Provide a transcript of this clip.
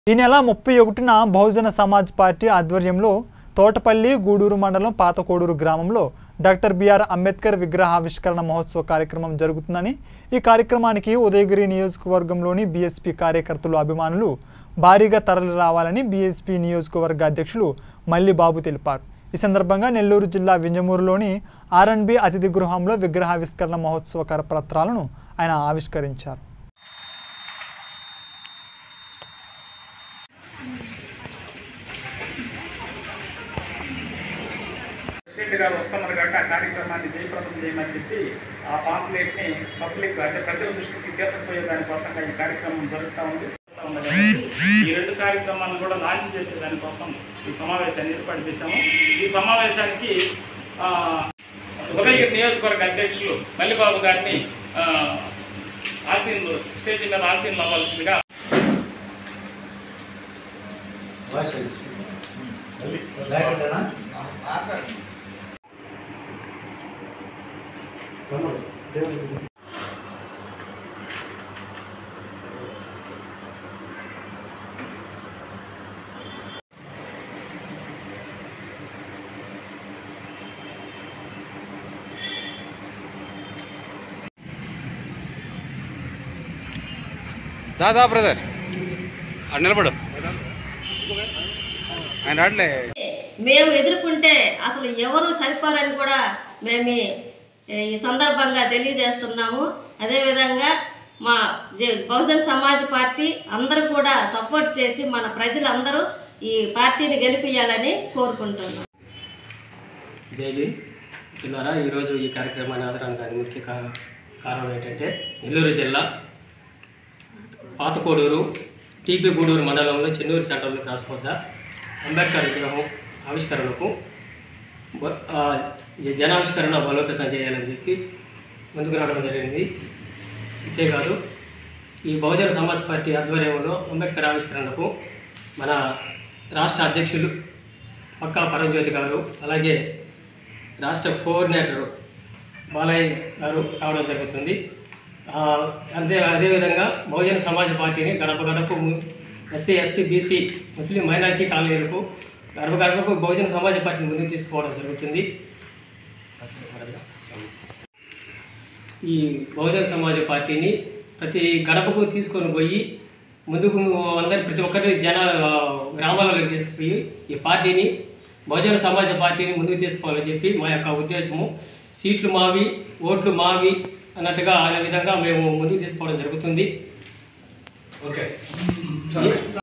ఈ నెల ముప్పై ఒకటిన బహుజన సమాజ్ పార్టీ ఆధ్వర్యంలో తోటపల్లి గూడూరు మండలం పాతకోడూరు గ్రామంలో డాక్టర్ బిఆర్ అంబేద్కర్ విగ్రహావిష్కరణ మహోత్సవ కార్యక్రమం జరుగుతుందని ఈ కార్యక్రమానికి ఉదయగిరి నియోజకవర్గంలోని బీఎస్పీ కార్యకర్తలు అభిమానులు భారీగా తరలి రావాలని బీఎస్పీ నియోజకవర్గ అధ్యక్షులు మల్లి బాబు తెలిపారు ఈ సందర్భంగా నెల్లూరు జిల్లా వింజమూరులోని ఆర్ఎండ్బి అతిథి గృహంలో విగ్రహావిష్కరణ మహోత్సవ కరపత్రాలను ఆయన ఆవిష్కరించారు ప్రెసిడెంట్ గారు వస్తున్నారు కాబట్టి ఆ కార్యక్రమాన్ని జయప్రదం చేయమని చెప్పి ఆ పాంప్లెట్ని పబ్లిక్ అంటే ప్రజల దృష్టికి తీసుకుపోయే దానికోసంగా ఈ కార్యక్రమం జరుగుతూ ఉంది జరుగుతా ఉంది కాబట్టి ఈ రెండు కార్యక్రమాలను కూడా లాంచ్ చేసే దానికోసం ఈ సమావేశాన్ని ఏర్పాటు చేశాము ఈ సమావేశానికి ఆ, ఉదయగిరి నియోజకవర్గ అధ్యక్షులు మల్లిబాబు గారిని ఆ, ఆసీన్లు స్టేజ్ మీద ఆసీన్లు అవ్వాల్సిందిగా లేకుండానా దాదా బ్రదర్ అటు నిలబడు ఆయన రాట్లే మేము ఎదుర్కొంటే అసలు ఎవరు చనిపోరని కూడా మేము ఈ- ఈ సందర్భంగా తెలియజేస్తున్నాము అదేవిధంగా మా జ- బహుజన్ సమాజ్ పార్టీ అందరూ కూడా సపోర్ట్ చేసి మన ప్రజలందరూ ఈ పార్టీని గెలిపించాలని కోరుకుంటున్నాం జైబీ మిత్రులారా ఈరోజు ఈ కార్యక్రమాన్ని ఆదరణకు ముఖ్య కా- కారణం ఏంటంటే నెల్లూరు జిల్లా పాతకోడూరు టీపీ గూడూరు మండలంలో చెన్నూరు సెంటర్లో క్రాస్ వద్ద అంబేద్కర్ విగ్రహం ఆవిష్కరణకు బ- ఆ, జ- జనావిష్కరణ బలోపేతం చేయాలని చెప్పి ముందుకు రావడం జరిగింది అంతేకాదు ఈ బహుజన సమాజ్ పార్టీ ఆధ్వర్యంలో అంబేద్కర్ ఆవిష్కరణకు మన రాష్ట్ర అధ్యక్షులు పక్కా పరంజ్యోతి గారు అలాగే రాష్ట్ర కోఆర్డినేటర్ బాలయ్య గారు రావడం జరుగుతుంది ఆ, అంతే అదేవిధంగా బహుజన సమాజ్ పార్టీని గడప గడప SC ST BC Muslim minority కాలనీలకు గడప గడపకు బహుజన సమాజ్ పార్టీని ముందుకు తీసుకుపోవడం జరుగుతుంది ఈ బహుజన సమాజ్ పార్టీని ప్రతి గడపకు తీసుకొని పోయి ముందుకు అందరి ప్రతి ఒక్కరి జన ఆ, గ్రామాలకు తీసుకుపోయి ఈ పార్టీని బహుజన సమాజ పార్టీని ముందుకు తీసుకోవాలని చెప్పి మా యొక్క ఉద్దేశము సీట్లు మావి ఓట్లు మావి అన్నట్టుగా అనే విధంగా మేము ముందుకు తీసుకోవడం జరుగుతుంది ఓకే ఈ-